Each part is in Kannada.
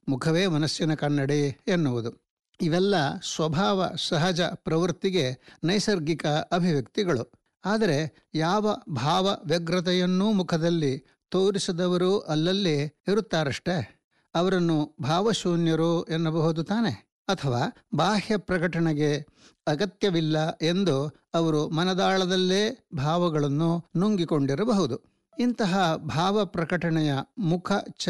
ಮುಖವೇ ಮನಸ್ಸಿನ ಕನ್ನಡಿ ಎನ್ನುವುದು ಇವೆಲ್ಲ ಸ್ವಭಾವ ಸಹಜ ಪ್ರವೃತ್ತಿಗೆ ನೈಸರ್ಗಿಕ ಅಭಿವ್ಯಕ್ತಿಗಳು ಆದರೆ ಯಾವ ಭಾವ ವ್ಯಗ್ರತೆಯನ್ನೂ ಮುಖದಲ್ಲಿ ತೋರಿಸದವರು ಅಲ್ಲಲ್ಲಿ ಇರುತ್ತಾರಷ್ಟೇ ಅವರನ್ನು ಭಾವಶೂನ್ಯರು ಎನ್ನಬಹುದು ತಾನೆ ಅಥವಾ ಬಾಹ್ಯ ಪ್ರಕಟಣೆಗೆ ಅಗತ್ಯವಿಲ್ಲ ಎಂದು ಅವರು ಮನದಾಳದಲ್ಲೇ ಭಾವಗಳನ್ನು ನುಂಗಿಕೊಂಡಿರಬಹುದು ಇಂತಹ ಭಾವ ಪ್ರಕಟಣೆಯ ಮುಖ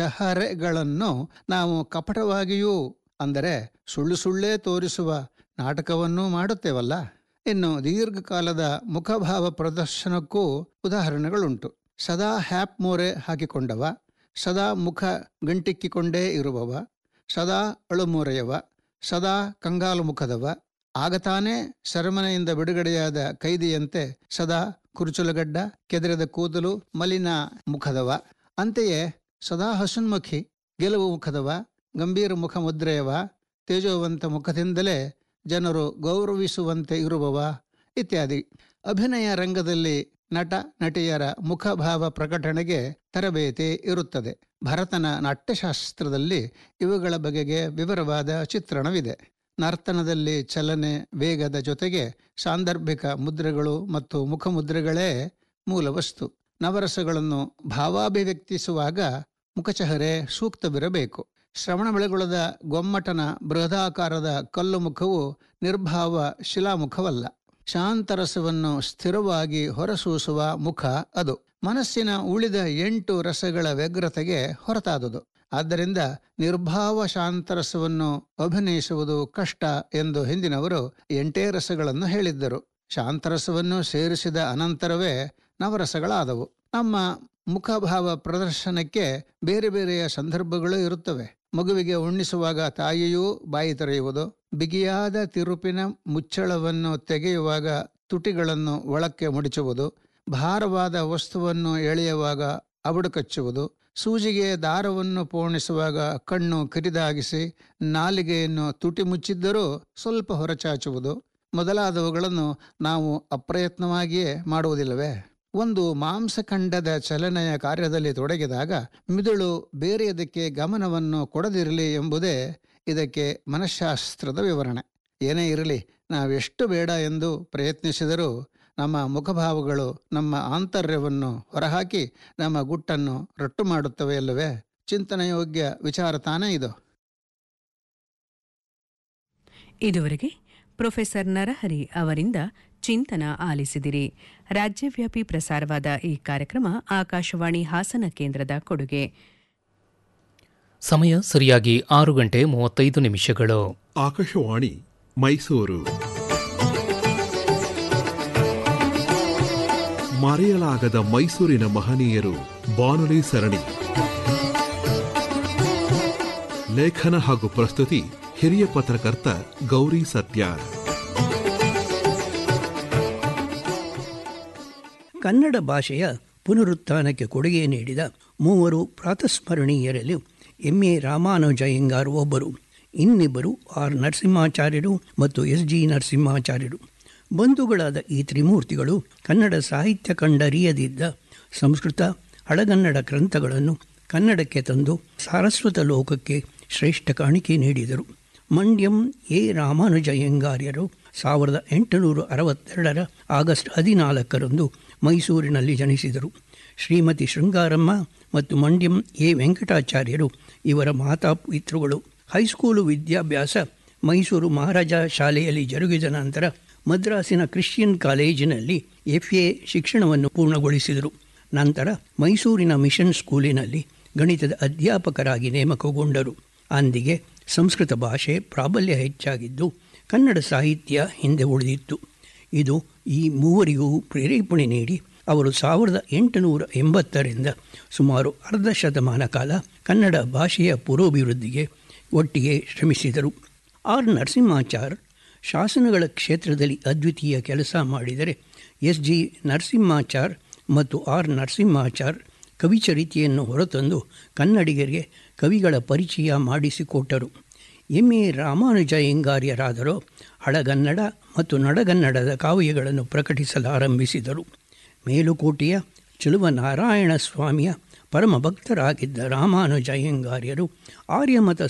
ಚಹರೆಗಳನ್ನು ನಾವು ಕಪಟವಾಗಿಯೂ ಅಂದರೆ ಸುಳ್ಳು ಸುಳ್ಳೇ ತೋರಿಸುವ ನಾಟಕವನ್ನೂ ಮಾಡುತ್ತೇವಲ್ಲ ಇನ್ನು ದೀರ್ಘಕಾಲದ ಮುಖಭಾವ ಪ್ರದರ್ಶನಕ್ಕೂ ಉದಾಹರಣೆಗಳುಂಟು ಸದಾ ಹ್ಯಾಪ್ ಮೋರೆ ಹಾಕಿಕೊಂಡವ ಸದಾ ಮುಖ ಗಂಟಿಕ್ಕಿಕೊಂಡೇ ಇರುವವ ಸದಾ ಅಳುಮೂರೆಯವ ಸದಾ ಕಂಗಾಲು ಮುಖದವ ಆಗ ತಾನೇ ಸೆರೆಮನೆಯಿಂದ ಬಿಡುಗಡೆಯಾದ ಕೈದಿಯಂತೆ ಸದಾ ಕುರುಚುಲಗಡ್ಡ ಕೆದರಿದ ಕೂದಲು ಮಲಿನ ಮುಖದವ ಅಂತೆಯೇ ಸದಾ ಹಸುನ್ಮುಖಿ ಗೆಲುವು ಮುಖದವ ಗಂಭೀರ ಮುಖ ಮುದ್ರೆಯವ ತೇಜೋವಂತ ಮುಖದಿಂದಲೇ ಜನರು ಗೌರವಿಸುವಂತೆ ಇರುವವ ಇತ್ಯಾದಿ ಅಭಿನಯ ರಂಗದಲ್ಲಿ ನಟ ನಟಿಯರ ಮುಖಭಾವ ಪ್ರಕಟಣೆಗೆ ತರಬೇತಿ ಇರುತ್ತದೆ ಭರತನ ನಾಟ್ಯಶಾಸ್ತ್ರದಲ್ಲಿ ಇವುಗಳ ಬಗೆಗೆ ವಿವರವಾದ ಚಿತ್ರಣವಿದೆ ನರ್ತನದಲ್ಲಿ ಚಲನೆ ವೇಗದ ಜೊತೆಗೆ ಸಾಂದರ್ಭಿಕ ಮುದ್ರೆಗಳು ಮತ್ತು ಮುಖಮುದ್ರೆಗಳೇ ಮೂಲ ವಸ್ತು ನವರಸಗಳನ್ನು ಭಾವಾಭಿವ್ಯಕ್ತಿಸುವಾಗ ಮುಖಚಹರೆ ಸೂಕ್ತವಿರಬೇಕು ಶ್ರವಣಬೆಳಗೊಳದ ಗೊಮ್ಮಟನ ಬೃಹದಾಕಾರದ ಕಲ್ಲು ಮುಖವು ನಿರ್ಭಾವ ಶಿಲಾಮುಖವಲ್ಲ ಶಾಂತರಸವನ್ನು ಸ್ಥಿರವಾಗಿ ಹೊರಸೂಸುವ ಮುಖ ಅದು ಮನಸ್ಸಿನ ಉಳಿದ ಎಂಟು ರಸಗಳ ವ್ಯಗ್ರತೆಗೆ ಹೊರತಾದುದು ಆದ್ದರಿಂದ ನಿರ್ಭಾವ ಶಾಂತರಸವನ್ನು ಅಭಿನಯಿಸುವುದು ಕಷ್ಟ ಎಂದು ಹಿಂದಿನವರು ಎಂಟೇ ರಸಗಳನ್ನು ಹೇಳಿದ್ದರು ಶಾಂತರಸವನ್ನು ಸೇರಿಸಿದ ಅನಂತರವೇ ನವರಸಗಳಾದವು ನಮ್ಮ ಮುಖಭಾವ ಪ್ರದರ್ಶನಕ್ಕೆ ಬೇರೆ ಬೇರೆಯ ಸಂದರ್ಭಗಳು ಇರುತ್ತವೆ ಮಗುವಿಗೆ ಉಣ್ಣಿಸುವಾಗ ತಾಯಿಯೂ ಬಾಯಿ ತೆರೆಯುವುದು ಬಿಗಿಯಾದ ತಿರುಪಿನ ಮುಚ್ಚಳವನ್ನು ತೆಗೆಯುವಾಗ ತುಟಿಗಳನ್ನು ಒಳಕ್ಕೆ ಮುಡಿಚುವುದು ಭಾರವಾದ ವಸ್ತುವನ್ನು ಎಳೆಯುವಾಗ ಅಬಡು ಕಚ್ಚುವುದು ಸೂಜಿಗೆ ದಾರವನ್ನು ಪೋಣಿಸುವಾಗ ಕಣ್ಣು ಕಿರಿದಾಗಿಸಿ ನಾಲಿಗೆಯನ್ನು ತುಟಿ ಮುಚ್ಚಿದ್ದರೂ ಸ್ವಲ್ಪ ಹೊರಚಾಚುವುದು ಮೊದಲಾದವುಗಳನ್ನು ನಾವು ಅಪ್ರಯತ್ನವಾಗಿಯೇ ಮಾಡುವುದಿಲ್ಲವೇ ಒಂದು ಮಾಂಸಖಂಡದ ಚಲನೆಯ ಕಾರ್ಯದಲ್ಲಿ ತೊಡಗಿದಾಗ ಮಿದುಳು ಬೇರೆಯದಕ್ಕೆ ಗಮನವನ್ನು ಕೊಡದಿರಲಿ ಎಂಬುದೇ ಇದಕ್ಕೆ ಮನಃಶಾಸ್ತ್ರದ ವಿವರಣೆ ಏನೇ ಇರಲಿ ನಾವೆಷ್ಟು ಬೇಡ ಎಂದು ಪ್ರಯತ್ನಿಸಿದರೂ ನಮ್ಮ ಮುಖಭಾವಗಳು ನಮ್ಮ ಆಂತರ್ಯವನ್ನು ಹೊರಹಾಕಿ ನಮ್ಮ ಗುಟ್ಟನ್ನು ರಟ್ಟು ಮಾಡುತ್ತವೆ ಅಲ್ಲವೇ ಚಿಂತನೆಯೋಗ್ಯ ವಿಚಾರ ತಾನೇ ಇದು ಇದುವರೆಗೆ ಪ್ರೊಫೆಸರ್ ನರಹರಿ ಅವರಿಂದ ಚಿಂತನ ಆಲಿಸಿದಿರಿ ರಾಜ್ಯವ್ಯಾಪಿ ಪ್ರಸಾರವಾದ ಈ ಕಾರ್ಯಕ್ರಮ ಆಕಾಶವಾಣಿ ಹಾಸನ ಕೇಂದ್ರದ ಕೊಡುಗೆ ಸಮಯ ಸರಿಯಾಗಿ ಆರು ಗಂಟೆ ಮೂವತ್ತೈದು ನಿಮಿಷಗಳು ಆಕಾಶವಾಣಿ ಮೈಸೂರು ಮರೆಯಲಾಗದ ಮೈಸೂರಿನ ಮಹನೀಯರು ಬಾನುಲಿ ಸರಣಿ ಲೇಖನ ಹಾಗೂ ಪ್ರಸ್ತುತಿ ಹಿರಿಯ ಪತ್ರಕರ್ತ ಗೌರಿ ಸತ್ಯಾರ್ ಕನ್ನಡ ಭಾಷೆಯ ಪುನರುತ್ಥಾನಕ್ಕೆ ಕೊಡುಗೆ ನೀಡಿದ ಮೂವರು ಪ್ರಾತಸ್ಮರಣೀಯರಲ್ಲಿ ಎಂ ಎ ರಾಮಾನುಜಯ್ಯಂಗಾರ್ ಒಬ್ಬರು ಇನ್ನಿಬ್ಬರು ಆರ್ ನರಸಿಂಹಾಚಾರ್ಯರು ಮತ್ತು ಎಸ್ ಜಿ ನರಸಿಂಹಾಚಾರ್ಯರು ಬಂಧುಗಳಾದ ಈ ತ್ರಿಮೂರ್ತಿಗಳು ಕನ್ನಡ ಸಾಹಿತ್ಯ ಕಂಡರಿಯದಿದ್ದ ಸಂಸ್ಕೃತ ಹಳಗನ್ನಡ ಗ್ರಂಥಗಳನ್ನು ಕನ್ನಡಕ್ಕೆ ತಂದು ಸಾರಸ್ವತ ಲೋಕಕ್ಕೆ ಶ್ರೇಷ್ಠ ಕಾಣಿಕೆ ನೀಡಿದರು ಮಂಡ್ಯಂ ಎ ರಾಮಾನುಜಯ್ಯಂಗಾರ್ಯರು ಸಾವಿರದ ಎಂಟುನೂರ ಅರವತ್ತೆರಡರ ಆಗಸ್ಟ್ ಹದಿನಾಲ್ಕರಂದು ಮೈಸೂರಿನಲ್ಲಿ ಜನಿಸಿದರು ಶ್ರೀಮತಿ ಶೃಂಗಾರಮ್ಮ ಮತ್ತು ಮಂಡ್ಯಂ ಎ ವೆಂಕಟಾಚಾರ್ಯರು ಇವರ ಮಾತಾಪಿತೃಗಳು ಹೈಸ್ಕೂಲು ವಿದ್ಯಾಭ್ಯಾಸ ಮೈಸೂರು ಮಹಾರಾಜ ಶಾಲೆಯಲ್ಲಿ ಜರುಗಿದ ನಂತರ ಮದ್ರಾಸಿನ ಕ್ರಿಶ್ಚಿಯನ್ ಕಾಲೇಜಿನಲ್ಲಿ ಎಫ್ ಎ ಶಿಕ್ಷಣವನ್ನು ಪೂರ್ಣಗೊಳಿಸಿದರು ನಂತರ ಮೈಸೂರಿನ ಮಿಷನ್ ಸ್ಕೂಲಿನಲ್ಲಿ ಗಣಿತದ ಅಧ್ಯಾಪಕರಾಗಿ ನೇಮಕಗೊಂಡರು ಅಂದಿಗೆ ಸಂಸ್ಕೃತ ಭಾಷೆ ಪ್ರಾಬಲ್ಯ ಹೆಚ್ಚಾಗಿದ್ದು ಕನ್ನಡ ಸಾಹಿತ್ಯ ಹಿಂದೆ ಉಳಿದಿತ್ತು ಇದು ಈ ಮೂವರಿಗೂ ಪ್ರೇರೇಪಣೆ ನೀಡಿ ಅವರು ಸಾವಿರದ ಎಂಟುನೂರ ಎಂಬತ್ತರಿಂದ ಸುಮಾರು ಅರ್ಧ ಶತಮಾನ ಕಾಲ ಕನ್ನಡ ಭಾಷೆಯ ಪುರೋಭಿವೃದ್ಧಿಗೆ ಒಟ್ಟಿಗೆ ಶ್ರಮಿಸಿದರು ಆರ್ ನರಸಿಂಹಾಚಾರ್ ಶಾಸನಗಳ ಕ್ಷೇತ್ರದಲ್ಲಿ ಅದ್ವಿತೀಯ ಕೆಲಸ ಮಾಡಿದರೆ ಎಸ್ ಜಿ ನರಸಿಂಹಾಚಾರ್ ಮತ್ತು ಆರ್ ನರಸಿಂಹಾಚಾರ್ ಕವಿಚರಿತೆಯನ್ನು ಹೊರತಂದು ಕನ್ನಡಿಗರಿಗೆ ಕವಿಗಳ ಪರಿಚಯ ಮಾಡಿಸಿಕೊಟ್ಟರು ಎಂ ಎ ರಾಮಾನುಜಯ್ಯಂಗಾರ್ಯರಾದರೂ ಹಳಗನ್ನಡ ಮತ್ತು ನಡಗನ್ನಡದ ಕಾವ್ಯಗಳನ್ನು ಪ್ರಕಟಿಸಲಾರಂಭಿಸಿದರು ಮೇಲುಕೋಟೆಯ ಚಲುವ ನಾರಾಯಣ ಸ್ವಾಮಿಯ ಪರಮ ಭಕ್ತರಾಗಿದ್ದ ರಾಮಾನುಜಯ್ಯಂಗಾರ್ಯರು ಆರ್ಯಮತ